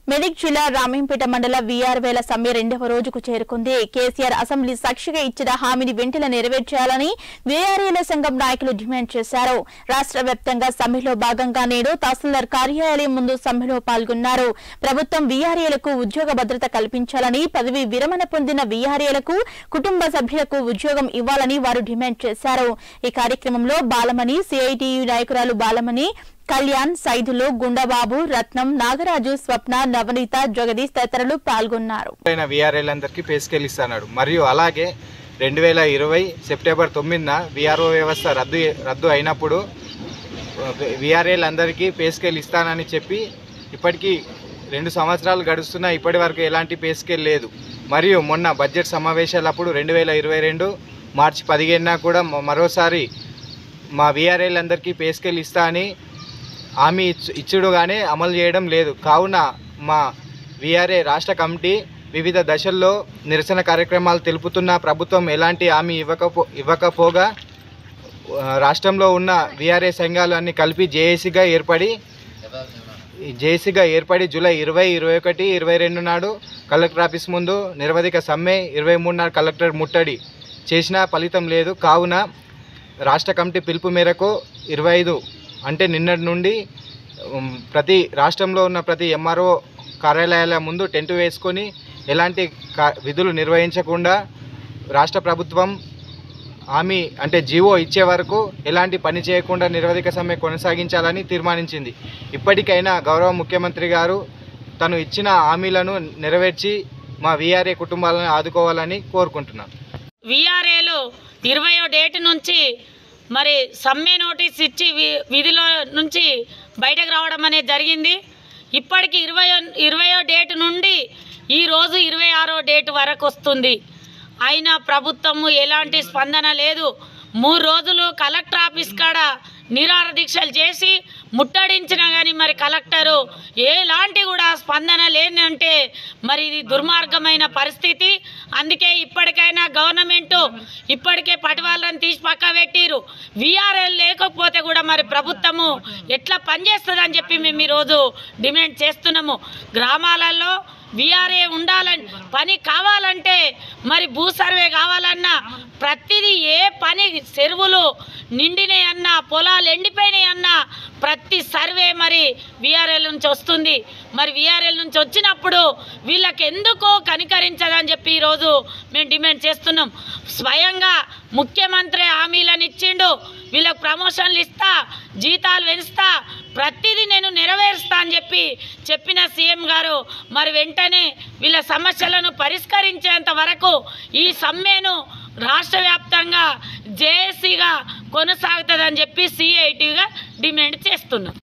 మెదక్ జిల్లా రామేంపేట మండల వీఆర్వేల సమ్మె రెండవ రోజుకు చేరుకుంది కేసీఆర్ అసెంబ్లీ సాక్షిగా ఇచ్చిన హామీని వెంటనే నెరవేర్చాలని వీఆర్ఏల సంఘం నాయకులు డిమాండ్ చేశారు రాష్ట్ర వ్యాప్తంగా సమ్మెలో భాగంగా నేడు తహసీల్దార్ కార్యాలయం ముందు సమ్మెలో పాల్గొన్నారు ప్రభుత్వం వీఆర్ఏలకు ఉద్యోగ భద్రత కల్పించాలని పదవి విరమణ పొందిన వీఆర్ఏలకు కుటుంబ సభ్యులకు ఉద్యోగం ఇవ్వాలని వారు డిమాండ్ చేశారు ఈ కార్యక్రమంలో బాలమణి సిఐటియు నాయకురాలు బాలమణి కళ్యాణ్ సైదులు గుండబాబు రత్నం నాగరాజు స్వప్న నవనీత జగదీష్ తదితరులు పాల్గొన్నారు అయిన విఆర్ఎల్ అందరికీ పే స్కేల్ ఇస్తున్నాడు మరియు అలాగే రెండు వేల ఇరవై సెప్టెంబర్ తొమ్మిదిన విఆర్ఓ వ్యవస్థ రద్దు రద్దు అయినప్పుడు విఆర్ఏల్ అందరికీ పే స్కేల్ ఇస్తానని చెప్పి ఇప్పటికీ రెండు సంవత్సరాలు గడుస్తున్నా ఇప్పటి వరకు ఎలాంటి పే స్కేల్ లేదు మరియు మొన్న బడ్జెట్ సమావేశాలప్పుడు రెండు వేల ఇరవై రెండు మార్చి పదిహేనున కూడా మ- మరోసారి మా విఆర్ఏల్ అందరికీ పే స్కేల్ ఇస్తా అని హామీ ఇచ్చు ఇచ్చుడు కానీ అమలు చేయడం లేదు కావున మా విఆర్ఏ రాష్ట్ర కమిటీ వివిధ దశల్లో నిరసన కార్యక్రమాలు తెలుపుతున్న ప్రభుత్వం ఎలాంటి హామీ ఇవ్వకపో ఇవ్వకపోగా ఆ, రాష్ట్రంలో ఉన్న విఆర్ఏ సంఘాలు అన్ని కలిపి జేఏసీగా ఏర్పడి ఈ జేఏసీగా ఏర్పడి జూలై ఇరవై ఇరవై ఒకటి ఇరవై రెండు నాడు కలెక్టర్ ఆఫీస్ ముందు నిరవధిక సమ్మె ఇరవై మూడు నాడు కలెక్టర్ ముట్టడి చేసినా ఫలితం లేదు కావున రాష్ట్ర కమిటీ పిలుపు మేరకు ఇరవై ఐదు అంటే నిన్నటి నుండి ఉమ్, ప్రతి రాష్ట్రంలో ఉన్న ప్రతి ఎంఆర్ఓ కార్యాలయాల ముందు టెంట్ వేసుకొని ఎలాంటి కా- విధులు నిర్వహించకుండా రాష్ట్ర ప్రభుత్వం హామీ అంటే జీవో ఇచ్చే వరకు ఎలాంటి పని చేయకుండా నిరవధిక సమ్మె కొనసాగించాలని తీర్మానించింది ఇప్పటికైనా గౌరవ ముఖ్యమంత్రి గారు తను ఇచ్చిన హామీలను నెరవేర్చి మా వీఆర్ఏ కుటుంబాలను ఆదుకోవాలని కోరుకుంటున్నాను విఆర్ఏలు ఇరవయో డేట్ నుంచి మరి సమ్మె నోటీస్ ఇచ్చి వి- విధిలో నుంచి బయటకు రావడం అనేది జరిగింది ఇప్పటికి ఇరవయో ఇరవయో డేట్ నుండి ఈరోజు ఇరవై ఆరో డేట్ వరకు వస్తుంది అయినా ప్రభుత్వము ఎలాంటి స్పందన లేదు మూడు రోజులు కలెక్టర్ ఆఫీస్ కాడ నిరార దీక్షలు చేసి ముట్టడించినా కానీ మరి కలెక్టరు ఎలాంటి కూడా స్పందన లేనంటే మరి ఇది దుర్మార్గమైన పరిస్థితి అందుకే ఇప్పటికైనా గవర్నమెంట్ ఇప్పటికే పటివాళ్ళని తీసి పక్క పెట్టిరు విఆర్ఎల్ లేకపోతే కూడా మరి ప్రభుత్వము ఎట్లా పనిచేస్తుందని చెప్పి మేము ఈరోజు డిమాండ్ చేస్తున్నాము గ్రామాలలో విఆర్ఏ ఉండాలని పని కావాలంటే మరి భూ సర్వే కావాలన్నా ప్రతిదీ ఏ పని చెరువులు నిండినాయి అన్నా పొలాలు ఎండిపోయినాయి అన్నా ప్రతి సర్వే మరి విఆర్ఎల్ నుంచి వస్తుంది మరి విఆర్ఎల్ నుంచి వచ్చినప్పుడు వీళ్ళకి ఎందుకు కనికరించదని చెప్పి ఈరోజు మేము డిమాండ్ చేస్తున్నాం స్వయంగా ముఖ్యమంత్రి హామీలను ఇచ్చిండు వీళ్ళకి ప్రమోషన్లు ఇస్తా జీతాలు పెంచుతా ప్రతిదీ నేను నెరవేరుస్తా అని చెప్పి చెప్పిన సీఎం గారు మరి వెంటనే వీళ్ళ సమస్యలను పరిష్కరించేంత వరకు ఈ సమ్మెను రాష్ట్ర వ్యాప్తంగా జేఏసీగా కొనసాగుతుందని చెప్పి సిఐటిగా డిమాండ్ చేస్తున్నాం